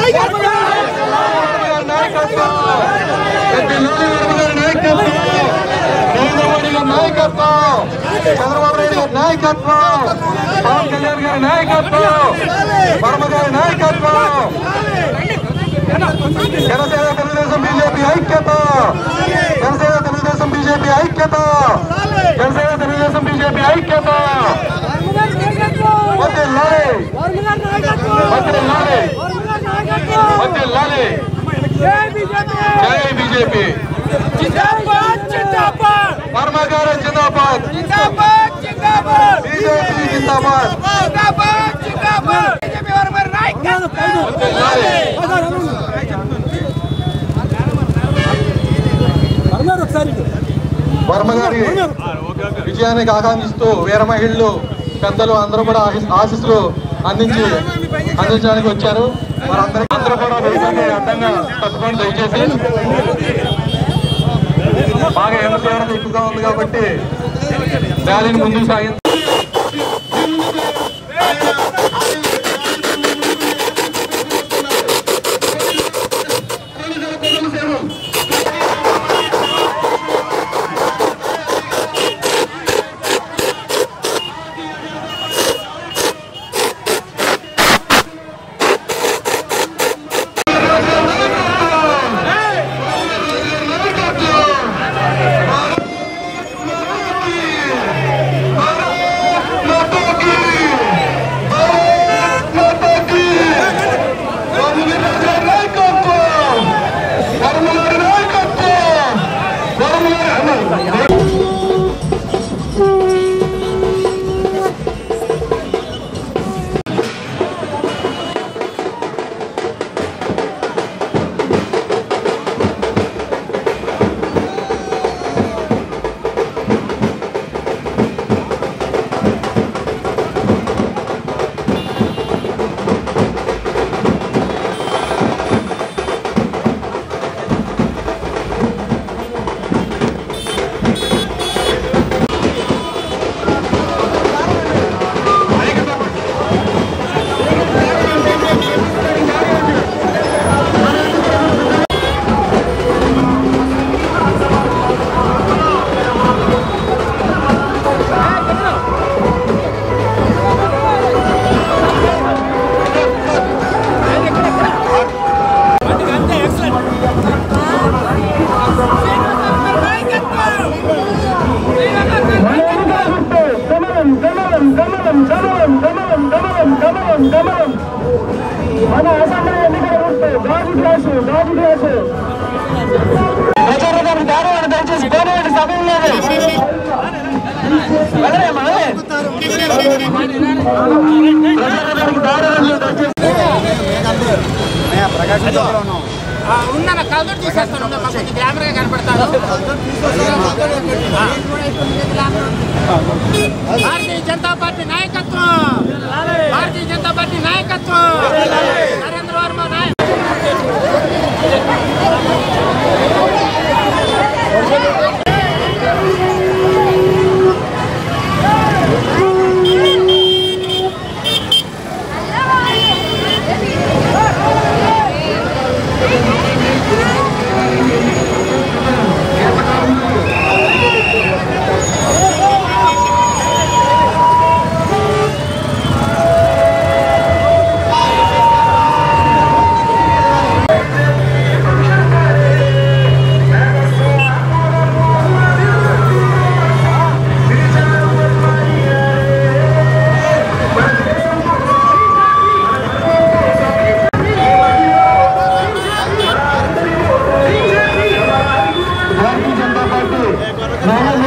నాయకత్వం వర్ధిల్లాలి వర్మ గారి నాయకత్వం నరేంద్ర మోడీ గారి నాయకత్వం చంద్రబాబు నాయుడు గారి నాయకత్వం పవన్ కళ్యాణ్ గారి నాయకత్వం వర్మ గారి నాయకత్వం జనసేన తెలుగుదేశం బీజేపీ ఐక్యత జనసేన తెలుగుదేశం బీజేపీ ఐక్యత జనసేన తెలుగుదేశం బీజేపీ ఐక్యత వర్ధిల్లాలి వర్ధిల్లాలి వర్ధిల్లాలి జై బీజేపీ వర్మ గారు జిందాబాద్ బీజేపీ జిందాబాద్ వర్ధిల్లాలి వర్మ గారి విజయానికి ఆకాంక్షిస్తూ వీర మహిళలు పెద్దలు అందరూ కూడా ఆశీస్- ఆశీస్సులు అందించి అందించడానికి వచ్చారు వారందరికీ అందరూ కూడా వేదికకి అడ్డంగా తప్పకుండా దయచేసి బాగా ఎండ తీవ్రత ఎక్కువగా ఉంది కాబట్టి ర్యాలీని ముందుకు సాగి మన అసెంబ్లీ ఎన్నికల గుర్తు గాజు గ్లాసు గాజు గ్లాసు ప్రచారం దారుణాన్ని దయచేసి పోనేటి సమయం లేదు వెళ్ళలే, మనలే. ప్రచారానికి దారుణాన్ని దయచేసి ఉన్న కలదోటి తీసేస్తాను ఉన్న మాకు కొంచెం గ్లామర్గా కనపడతాను భారతీయ జనతా పార్టీ నాయకత్వం భారతీయ జనతా పార్టీ నాయకత్వం నరేంద్ర వర్మ నాయక్ భారతీయ జనతా పార్టీ మహిళా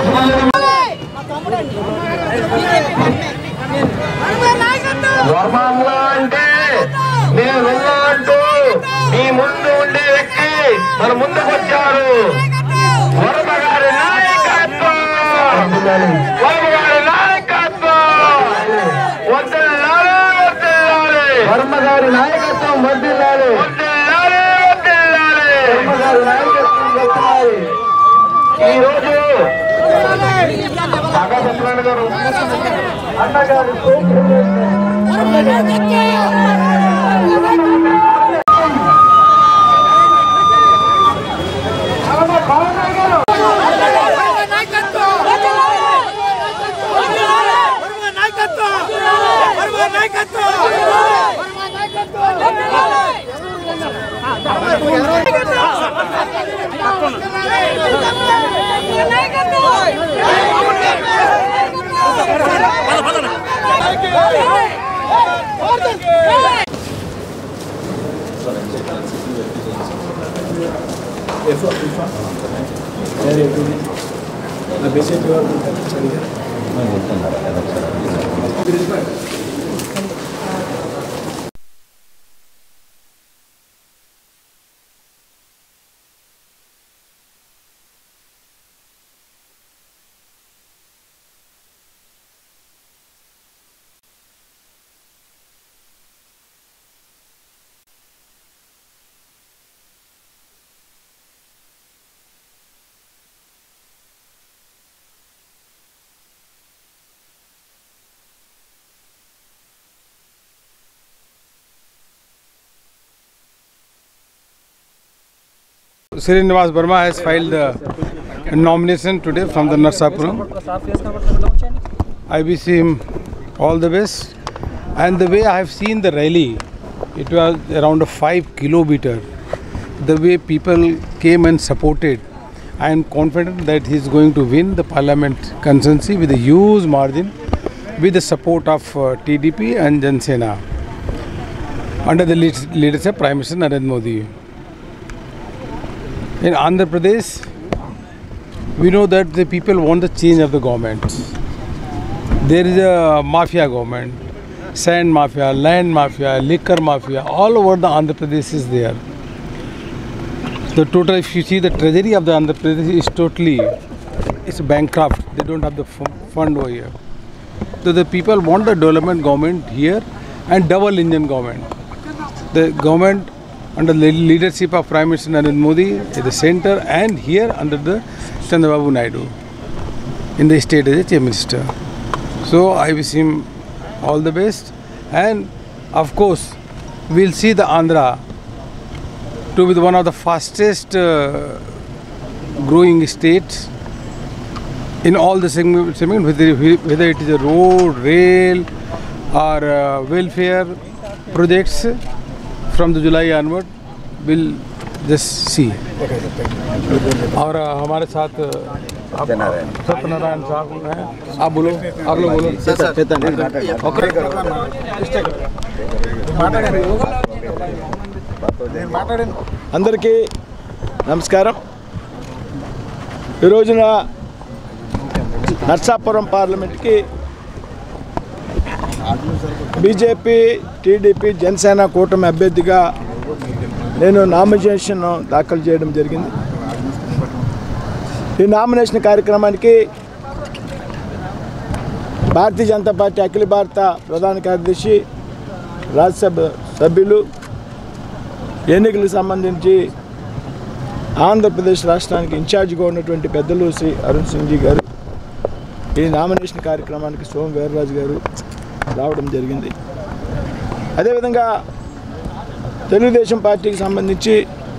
ముఖ్యమంత్రి వర్మల్లా అంటే నేను వెళ్ళా అంటూ మీ ముందు ఉండే వ్యక్తి మన ముందుకు వచ్చారు వర్మ గారి నాయకత్వం వర్మ గారి నాయకత్వం వదిలాలి వదిలాలి వర్మ గారి నాయకత్వం వదిలాలి వదిలాలి వదిలాలి వర్మ గారి నాయకత్వం వదిలాలి ఈ రోజు కాకా సత్యనారాయణ గారు అన్నగారు Srinivas Burma has filed the nomination today from the Narsapuram. I wish him all the best. And the way I have seen the rally, it was around a five kilometer. The way people came and supported, I am confident that he is going to win the parliament constituency with a huge margin, with the support of uh, TDP and Jan Sena under the lead- leadership of Prime Minister Narendra Modi. In Andhra Pradesh, we know that the people want the change of the government. There is a mafia government, sand mafia, land mafia, liquor mafia, all over the Andhra Pradesh is there. The total, if you see the treasury of the Andhra Pradesh is totally, it's bankrupt. They don't have the fu- fund over here. So the people want the development government here and double engine government. The government under the leadership of Prime Minister Narendra Modi at the center and here under the Chandrababu Naidu in the state as a chief minister. So I wish him all the best and of course we'll see the Andhra to be the one of the fastest uh, growing states in all the segment, segment whether, whether it is a road, rail or uh, welfare projects from the July onward we'll just see. और uh, हमारे साथ uh, आप सत्यनारायण साहब हैं आप बोलो आप लोग बोलो ओके అందరికీ నమస్కారం ఈ రోజున నర్సాపురం పార్లమెంట్కి బీజేపీ టీడీపీ జనసేన కూటమి అభ్యర్థిగా నేను నామినేషన్ దాఖలు చేయడం జరిగింది ఈ నామినేషన్ కార్యక్రమానికి భారతీయ జనతా పార్టీ అఖిల భారత ప్రధాన కార్యదర్శి రాజ్యసభ సభ్యులు ఎన్నికలకు సంబంధించి ఆంధ్రప్రదేశ్ రాష్ట్రానికి ఇన్ఛార్జిగా ఉన్నటువంటి పెద్దలు శ్రీ అరుణ్ సింగ్జీ గారు ఈ నామినేషన్ కార్యక్రమానికి సోమ వీర్రాజు గారు రావడం జరిగింది అదేవిధంగా తెలుగుదేశం పార్టీకి సంబంధించి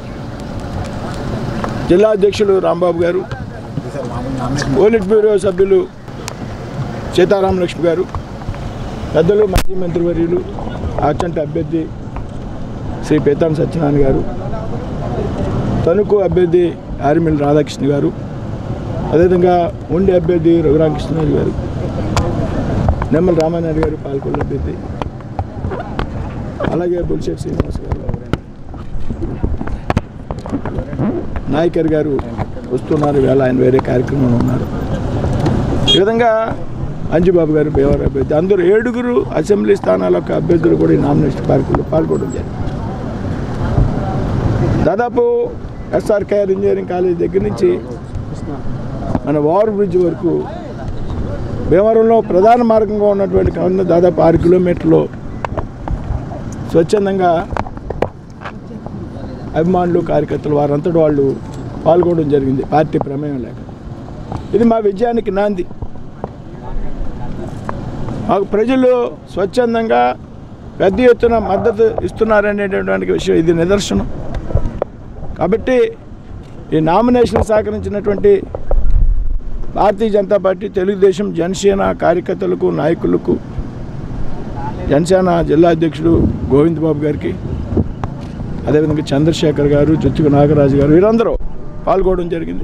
జిల్లా అధ్యక్షులు రాంబాబు గారు పోలిట్ బ్యూరో సభ్యులు సీతారామ లక్ష్మి గారు పెద్దలు మాజీ మంత్రివర్యులు ఆచంట అభ్యర్థి శ్రీ పీతాం సత్యనారాయణ గారు తణుకు అభ్యర్థి ఆర్మిల్ రాధాకృష్ణ గారు అదేవిధంగా ఉండి అభ్యర్థి రఘురామకృష్ణరాజు గారు నెమ్మల రామానాయుడు గారు పాల్గొన్న అభ్యర్థి అలాగే బుల్షెట్ శ్రీనివాస్ గారు నాయకర్ గారు వస్తున్నారు వేళ ఆయన వేరే కార్యక్రమంలో ఉన్నారు ఈ విధంగా అంజుబాబు గారు బేవర్ అభ్యర్థి అందరూ ఏడుగురు అసెంబ్లీ స్థానాల యొక్క అభ్యర్థులు కూడా ఈ నామినేషన్ పార్కులో పాల్గొనడం జరిగింది దాదాపు ఎస్ఆర్కేఆర్ ఇంజనీరింగ్ కాలేజ్ దగ్గర నుంచి మన ఓవర్ బ్రిడ్జ్ వరకు భీమవరంలో ప్రధాన మార్గంగా ఉన్నటువంటి కావున దాదాపు ఆరు కిలోమీటర్లు స్వచ్ఛందంగా అభిమానులు కార్యకర్తలు వారంతటి వాళ్ళు పాల్గొనడం జరిగింది పార్టీ ప్రమేయం లేక ఇది మా విజయానికి నాంది మాకు ప్రజలు స్వచ్ఛందంగా పెద్ద ఎత్తున మద్దతు ఇస్తున్నారనేటటువంటి విషయం ఇది నిదర్శనం కాబట్టి ఈ నామినేషన్ సహకరించినటువంటి భారతీయ జనతా పార్టీ తెలుగుదేశం జనసేన కార్యకర్తలకు నాయకులకు జనసేన జిల్లా అధ్యక్షుడు గోవింద్ బాబు గారికి అదేవిధంగా చంద్రశేఖర్ గారు జుత్తుకు నాగరాజు గారు వీరందరూ పాల్గొనడం జరిగింది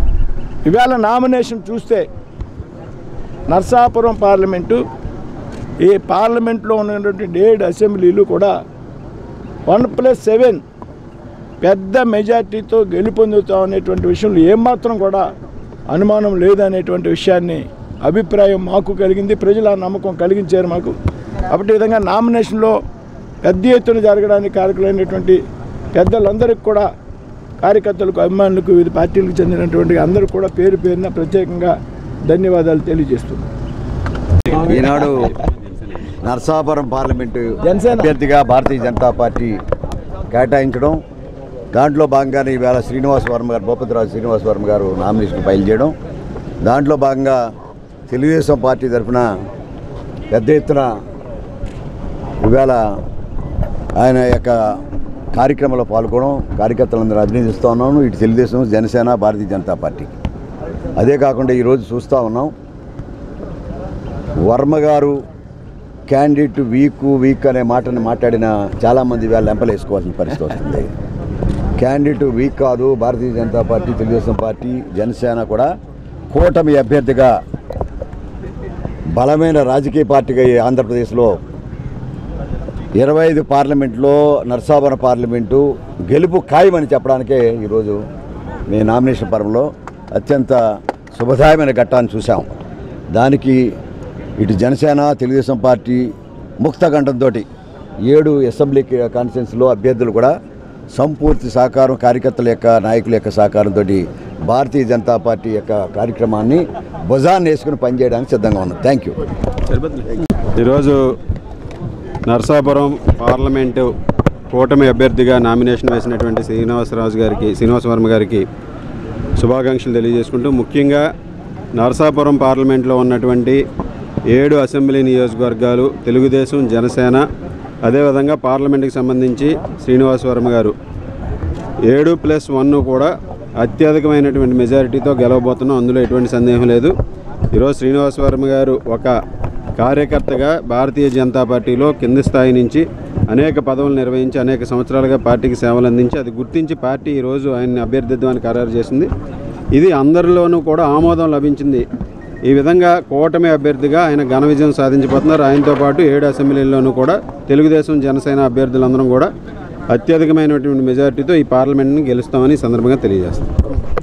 ఇవాళ నామినేషన్ చూస్తే నర్సాపురం పార్లమెంటు ఈ పార్లమెంట్లో ఉన్నటువంటి ఏడు అసెంబ్లీలు కూడా వన్ ప్లస్ సెవెన్ పెద్ద మెజార్టీతో గెలుపొందుతాం అనేటువంటి విషయంలో ఏమాత్రం కూడా అనుమానం లేదనేటువంటి విషయాన్ని అభిప్రాయం మాకు కలిగింది ప్రజల నమ్మకం కలిగించారు మాకు కాబట్టి ఈ విధంగా నామినేషన్లో పెద్ద ఎత్తున జరగడానికి కారకులైనటువంటి పెద్దలందరికీ కూడా కార్యకర్తలకు అభిమానులకు వివిధ పార్టీలకు చెందినటువంటి అందరూ కూడా పేరు పేరున ప్రత్యేకంగా ధన్యవాదాలు తెలియజేస్తున్నాను ఈనాడు నర్సాపురం పార్లమెంటు జనసేన. అభ్యర్థిగా భారతీయ జనతా పార్టీ కేటాయించడం దాంట్లో భాగంగానే ఈవేళ శ్రీనివాస్ వర్మ గారు భూపతిరాజు శ్రీనివాస్ వర్మ గారు నామినేషన్ ఫైల్ చేయడం దాంట్లో భాగంగా తెలుగుదేశం పార్టీ తరఫున పెద్ద ఎత్తున ఈవేళ ఆయన యొక్క కార్యక్రమంలో పాల్గొనడం కార్యకర్తలందరూ అభినందిస్తూ ఉన్నాను ఇటు తెలుగుదేశం జనసేన భారతీయ జనతా పార్టీ అదే కాకుండా ఈరోజు చూస్తూ ఉన్నాం వర్మ గారు క్యాండిడేట్ వీక్ వీక్ అనే మాటను మాట్లాడిన చాలామంది వేళ లెంపలేసుకోవాల్సిన పరిస్థితి వస్తుంది క్యాండిడేట్ వీక్ కాదు భారతీయ జనతా పార్టీ తెలుగుదేశం పార్టీ జనసేన కూడా కూటమి అభ్యర్థిగా బలమైన రాజకీయ పార్టీగా ఈ ఆంధ్రప్రదేశ్లో ఇరవై ఐదు పార్లమెంట్లో నర్సాపురం పార్లమెంటు గెలుపు ఖాయమని చెప్పడానికే ఈరోజు మీ నామినేషన్ పరంలో అత్యంత శుభదాయమైన ఘట్టాన్ని చూసాం దానికి ఇటు జనసేన తెలుగుదేశం పార్టీ ముక్తగంఠంతో ఏడు అసెంబ్లీ కాన్స్టిట్యున్సీలో అభ్యర్థులు కూడా సంపూర్తి సహకారం కార్యకర్తల యొక్క నాయకుల యొక్క సహకారంతో భారతీయ జనతా పార్టీ యొక్క కార్యక్రమాన్ని భుజాన్ని వేసుకుని పనిచేయడానికి సిద్ధంగా ఉన్నాం థ్యాంక్ యూ ఈరోజు నర్సాపురం పార్లమెంటు కూటమి అభ్యర్థిగా నామినేషన్ వేసినటువంటి శ్రీనివాసరాజు గారికి శ్రీనివాస వర్మ గారికి శుభాకాంక్షలు తెలియజేసుకుంటూ ముఖ్యంగా నరసాపురం పార్లమెంట్లో ఉన్నటువంటి ఏడు అసెంబ్లీ నియోజకవర్గాలు తెలుగుదేశం జనసేన అదేవిధంగా పార్లమెంట్కి సంబంధించి శ్రీనివాస వర్మ గారు ఏడు ప్లస్ వన్ కూడా అత్యధికమైనటువంటి మెజారిటీతో గెలవబోతున్నాం అందులో ఎటువంటి సందేహం లేదు ఈరోజు శ్రీనివాస వర్మ గారు ఒక కార్యకర్తగా భారతీయ జనతా పార్టీలో కింది స్థాయి నుంచి అనేక పదవులు నిర్వహించి అనేక సంవత్సరాలుగా పార్టీకి సేవలు అందించి అది గుర్తించి పార్టీ ఈరోజు ఆయన్ని అభ్యర్థిత్వాన్ని ఖరారు చేసింది ఇది అందరిలోనూ కూడా ఆమోదం లభించింది ఈ విధంగా కూటమి అభ్యర్థిగా ఆయన ఘన విజయం సాధించబోతున్నారు ఆయనతో పాటు ఏడు అసెంబ్లీల్లోనూ కూడా తెలుగుదేశం జనసేన అభ్యర్థులందరం కూడా అత్యధికమైనటువంటి మెజారిటీతో ఈ పార్లమెంట్ని గెలుస్తామని ఈ సందర్భంగా తెలియజేస్తాం